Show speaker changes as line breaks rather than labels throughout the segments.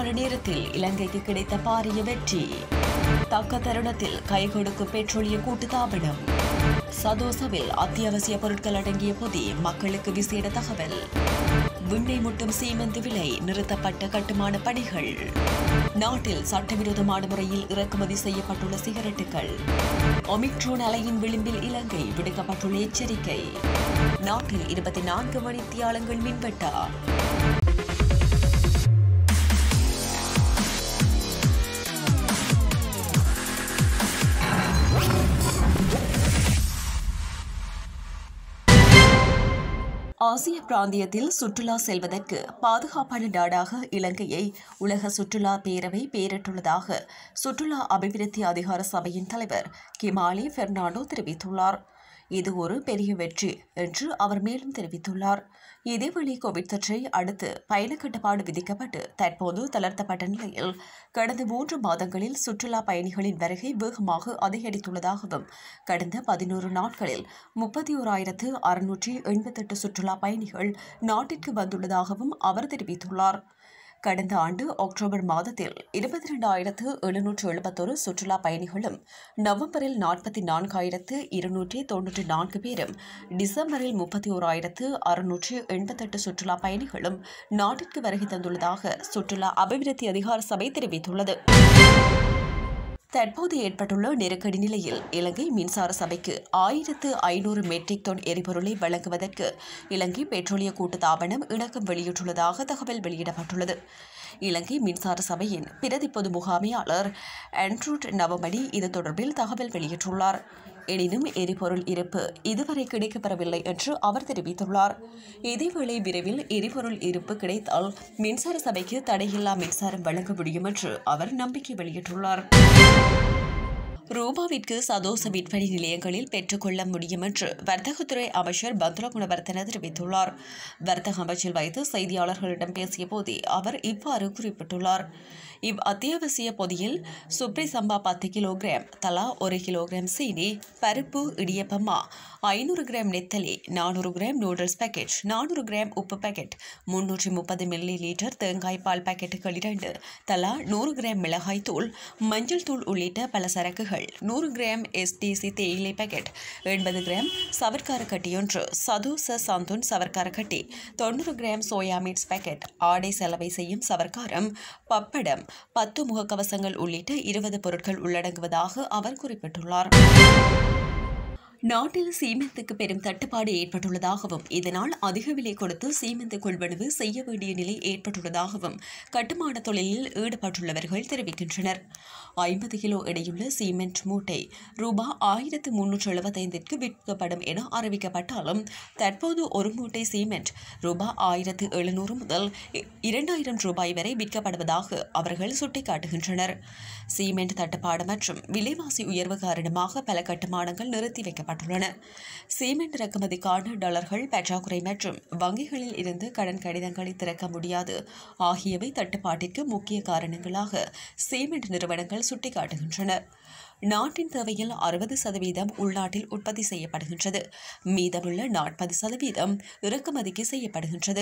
மணி நேரத்தில் இலங்கைக்கு கிடைத்த பாரிய வெற்றி தக்க தருணத்தில் கை கொடுக்கும் பெட்ரோலிய கூட்டுத்தாபனம் சதோசவில் அத்தியாவசிய பொருட்கள் அடங்கிய பொதி மக்களுக்கு விசேட தகவல் விண்ணை முட்டும் சீமெந்து விலை நிறுத்தப்பட்ட கட்டுமான பணிகள் நாட்டில் சட்டவிரோதமான முறையில் இறக்குமதி செய்யப்பட்டுள்ள சிகரெட்டுகள் ஒமிக்ரோன் அலையின் விளிம்பில் இலங்கை விடுக்கப்பட்டுள்ள எச்சரிக்கை நாட்டில் இருபத்தி நான்கு மணித்தியாலங்கள் மின்வெட்டா ஆசிய பிராந்தியத்தில் சுற்றுலா செல்வதற்கு பாதுகாப்பான நாடாக இலங்கையை உலக சுற்றுலா பேரவை பெயரிட்டுள்ளதாக சுற்றுலா அபிவிருத்தி அதிகார சபையின் தலைவர் கிமாலி பெர்னாண்டோ தெரிவித்துள்ளார் இது ஒரு பெரிய வெற்றி என்று அவர் மேலும் தெரிவித்துள்ளார் இதேவேளை கோவிட் தொற்றை அடுத்து பயண கட்டுப்பாடு விதிக்கப்பட்டு தற்போது தளர்த்தப்பட்ட நிலையில் கடந்த மூன்று மாதங்களில் சுற்றுலா பயணிகளின் வருகை வேகமாக அதிகரித்துள்ளதாகவும் கடந்த பதினோரு நாட்களில் முப்பத்தி ஓராயிரத்து அறுநூற்றி எண்பத்தெட்டு சுற்றுலா பயணிகள் நாட்டிற்கு வந்துள்ளதாகவும் அவர் தெரிவித்துள்ளார் கடந்த ஆண்டு அக்டோபர் மாதத்தில் இருபத்தி ரெண்டாயிரத்து எழுநூற்று எழுபத்தொரு சுற்றுலா பயணிகளும் நவம்பரில் நாற்பத்தி நான்காயிரத்து இருநூற்றி தொன்னூற்றி நான்கு பேரும் டிசம்பரில் முப்பத்தி ஓராயிரத்து அறுநூற்று எண்பத்தெட்டு சுற்றுலா பயணிகளும் நாட்டிற்கு வருகை தந்துள்ளதாக சுற்றுலா அபிவிருத்தி அதிகார சபை தெரிவித்துள்ளது தற்போது ஏற்பட்டுள்ள நெருக்கடி நிலையில் இலங்கை மின்சார சபைக்கு ஆயிரத்து ஐநூறு மெட்ரிக் டன் எரிபொருளை வழங்குவதற்கு இலங்கை பெட்ரோலிய கூட்டுத்தாபனம் இணக்கம் வெளியிட்டுள்ளதாக தகவல் வெளியிடப்பட்டுள்ளது இலங்கை மின்சார சபையின் பிரதி பொது முகாமையாளர் ஆண்ட்ரூட் நவமணி இது தொடர்பில் தகவல் வெளியிட்டுள்ளார் எனினும் எரிபொருள் இருப்பு இதுவரை கிடைக்கப்பெறவில்லை என்று அவர் தெரிவித்துள்ளார் இதேவேளை விரைவில் எரிபொருள் இருப்பு கிடைத்தால் மின்சார சபைக்கு தடையில்லா மின்சாரம் வழங்க முடியும் என்று அவர் நம்பிக்கை வெளியிட்டுள்ளார் ரூபாவிற்கு சதோச விற்பனை நிலையங்களில் பெற்றுக்கொள்ள முடியும் என்று வர்த்தகத்துறை அமைச்சர் பந்துல குணவர்த்தன தெரிவித்துள்ளார் வர்த்தக அமைச்சில் வைத்து செய்தியாளர்களிடம் பேசிய போதே அவர் இவ்வாறு குறிப்பிட்டுள்ளார் இவ் அத்தியாவசிய பொதியில் சுப்ரி சம்பா பத்து கிலோகிராம் தலா ஒரு கிலோகிராம் சீனி பருப்பு இடியப்பமா ஐநூறு கிராம் நெத்தலி நானூறு கிராம் நூடுல்ஸ் பேக்கெட் நானூறு கிராம் உப்பு பேக்கெட் முன்னூற்றி முப்பது மில்லி லிட்டர் தேங்காய் பால் பாக்கெட்டுகள் இரண்டு தலா நூறு கிராம் மிளகாய் தூள் மஞ்சள் தூள் உள்ளிட்ட பல சரக்குகள் நூறு கிராம் எஸ்டிசி தேயிலை பாக்கெட் எண்பது கிராம் சவர்க்கார கட்டியொன்று சதுச சந்துன் சவர்க்கார கட்டி தொண்ணூறு கிராம் சோயா மீட்ஸ் பாக்கெட் ஆடை செலவை செய்யும் சவர்க்காரம் பப்படம் பத்து முகக்கவசங்கள் உள்ளிட்ட இருபது பொருட்கள் உள்ளடங்குவதாக அவர் குறிப்பிட்டுள்ளார் நாட்டில் சீமெந்துக்கு பெரும் தட்டுப்பாடு ஏற்பட்டுள்ளதாகவும் இதனால் அதிக விலை கொடுத்து சீமெந்து கொள்வனவு செய்ய வேண்டிய நிலை ஏற்பட்டுள்ளதாகவும் கட்டுமான தொழிலில் ஈடுபட்டுள்ளவர்கள் தெரிவிக்கின்றனர் ஐம்பது கிலோ எடையுள்ள சீமெண்ட் மூட்டை ரூபாய் ஆயிரத்து முன்னூற்று எழுபத்தைந்திற்கு விற்கப்படும் என அறிவிக்கப்பட்டாலும் தற்போது ஒரு மூட்டை சீமெண்ட் ரூபாய் ஆயிரத்து எழுநூறு முதல் இ- இரண்டாயிரம் ரூபாய் வரை விற்கப்படுவதாக அவர்கள் சுட்டிக்காட்டுகின்றனர் சீமெண்ட் தட்டுப்பாடு மற்றும் விலைவாசி உயர்வு காரணமாக பல கட்டுமானங்கள் நிறுத்தி வைக்கப்பட்டுள்ளன சீமெண்ட் இறக்குமதிக்கான டாலர்கள் பற்றாக்குறை மற்றும் வங்கிகளில் இருந்து கடன் கடிதங்களை திறக்க முடியாது ஆகியவை தட்டுப்பாட்டிற்கு முக்கிய காரணங்களாக சீமெண்ட் நிறுவனங்கள் சுட்டிக்காட்டுகின்றன நாட்டின் தேவையில் அறுபது சதவீதம் உள்நாட்டில் உற்பத்தி செய்யப்படுகின்றது மீதமுள்ள நாற்பது சதவீதம் இறக்குமதிக்கு செய்யப்படுகின்றது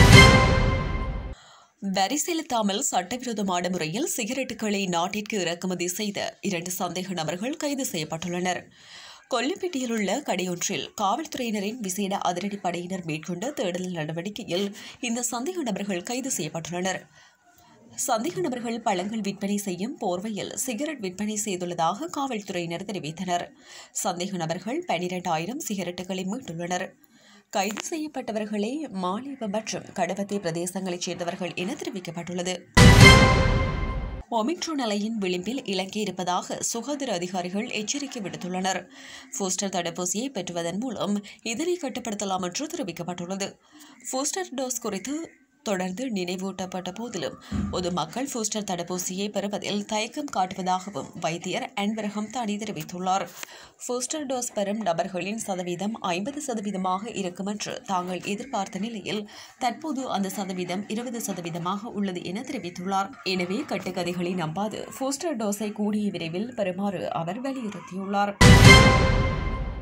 வரி செலுத்தாமல் சட்டவிரோதமான முறையில் சிகரெட்டுகளை நாட்டிற்கு இறக்குமதி செய்த இரண்டு சந்தேக நபர்கள் கைது செய்யப்பட்டுள்ளனர் கொல்லிப்பட்டியில் உள்ள கடையொன்றில் காவல்துறையினரின் விசேட அதிரடிப்படையினர் மேற்கொண்ட தேடுதல் நடவடிக்கையில் இந்த சந்தேக நபர்கள் கைது செய்யப்பட்டுள்ளனர் சந்தேக நபர்கள் பழங்கள் விற்பனை செய்யும் போர்வையில் சிகரெட் விற்பனை செய்துள்ளதாக காவல்துறையினர் தெரிவித்தனர் சந்தேக நபர்கள் பனிரெண்டாயிரம் சிகரெட்டுகளை மீட்டுள்ளனர் கைது செய்யப்பட்டவர்களே மாலிப மற்றும் கடவத்தை பிரதேசங்களைச் சேர்ந்தவர்கள் என தெரிவிக்கப்பட்டுள்ளது ஒமிக்ரோன் அலையின் விளிம்பில் இலங்கை இருப்பதாக சுகாதார அதிகாரிகள் எச்சரிக்கை விடுத்துள்ளனர் பூஸ்டர் தடுப்பூசியை பெற்றுவதன் மூலம் இதனை கட்டுப்படுத்தலாம் என்று தெரிவிக்கப்பட்டுள்ளது பூஸ்டர் டோஸ் குறித்து தொடர்ந்து நினைவூட்டப்பட்ட போதிலும் பொதுமக்கள் பூஸ்டர் தடுப்பூசியை பெறுவதில் தயக்கம் காட்டுவதாகவும் வைத்தியர் அன்பரகம் தானி தெரிவித்துள்ளார் பூஸ்டர் டோஸ் பெறும் நபர்களின் சதவீதம் ஐம்பது சதவீதமாக இருக்கும் என்று தாங்கள் எதிர்பார்த்த நிலையில் தற்போது அந்த சதவீதம் இருபது சதவீதமாக உள்ளது என தெரிவித்துள்ளார் எனவே கட்டுக்கதைகளை நம்பாது பூஸ்டர் டோஸை கூடிய விரைவில் பெறுமாறு அவர் வலியுறுத்தியுள்ளார்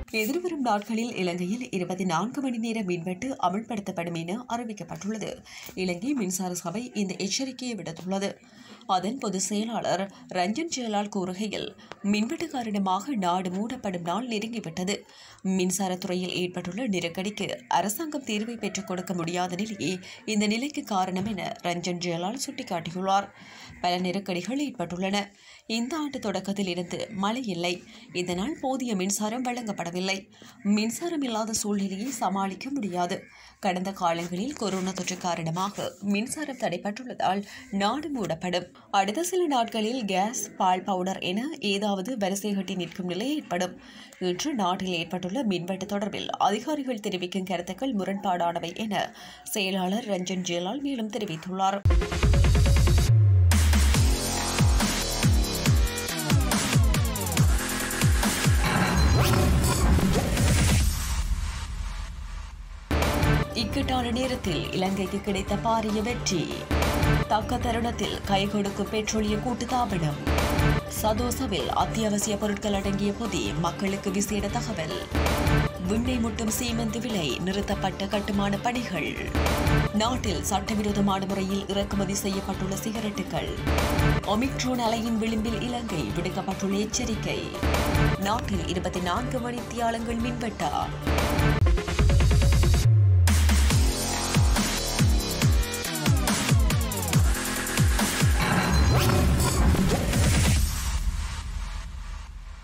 எதிர்வரும் நாட்களில் இலங்கையில் இருபத்தி நான்கு மணி நேர மின்வெட்டு அமல்படுத்தப்படும் என அறிவிக்கப்பட்டுள்ளது இலங்கை மின்சார சபை இந்த எச்சரிக்கையை விடுத்துள்ளது அதன் பொதுச் செயலாளர் ரஞ்சன் ஜெயலால் கூறுகையில் மின்வெட்டு காரணமாக நாடு மூடப்படும் நாள் நெருங்கிவிட்டது மின்சாரத்துறையில் ஏற்பட்டுள்ள நெருக்கடிக்கு அரசாங்கம் தீர்வை பெற்றுக் கொடுக்க முடியாத நிலையே இந்த நிலைக்கு காரணம் என ரஞ்சன் ஜெயலால் சுட்டிக்காட்டியுள்ளார் பல நெருக்கடிகள் ஏற்பட்டுள்ளன இந்த ஆண்டு தொடக்கத்தில் இருந்து மழை இல்லை இதனால் போதிய மின்சாரம் வழங்கப்படவில்லை மின்சாரம் இல்லாத சூழ்நிலையை சமாளிக்க முடியாது கடந்த காலங்களில் கொரோனா தொற்று காரணமாக மின்சாரம் தடைப்பட்டுள்ளதால் நாடு மூடப்படும் அடுத்த சில நாட்களில் கேஸ் பால் பவுடர் என ஏதாவது வரிசை கட்டி நிற்கும் நிலை ஏற்படும் இன்று நாட்டில் ஏற்பட்டுள்ள மின்வெட்டு தொடர்பில் அதிகாரிகள் தெரிவிக்கும் கருத்துக்கள் முரண்பாடானவை என செயலாளர் ரஞ்சன் ஜெயலால் மேலும் தெரிவித்துள்ளார் இக்கட்டான நேரத்தில் இலங்கைக்கு கிடைத்த பாரிய வெற்றி தக்க தருணத்தில் கை கொடுக்கும் பெட்ரோலிய கூட்டுத்தாபனம் சதோசவில் அத்தியாவசிய பொருட்கள் அடங்கிய பொதி மக்களுக்கு விசேட தகவல் விண்ணை முட்டும் சீமெந்து விலை நிறுத்தப்பட்ட கட்டுமான பணிகள் நாட்டில் சட்டவிரோதமான முறையில் இறக்குமதி செய்யப்பட்டுள்ள சிகரெட்டுகள் ஒமிக்ரோன் அலையின் விளிம்பில் இலங்கை விடுக்கப்பட்டுள்ள எச்சரிக்கை நாட்டில் இருபத்தி நான்கு மணி தியாலங்கள் மின்வெட்டா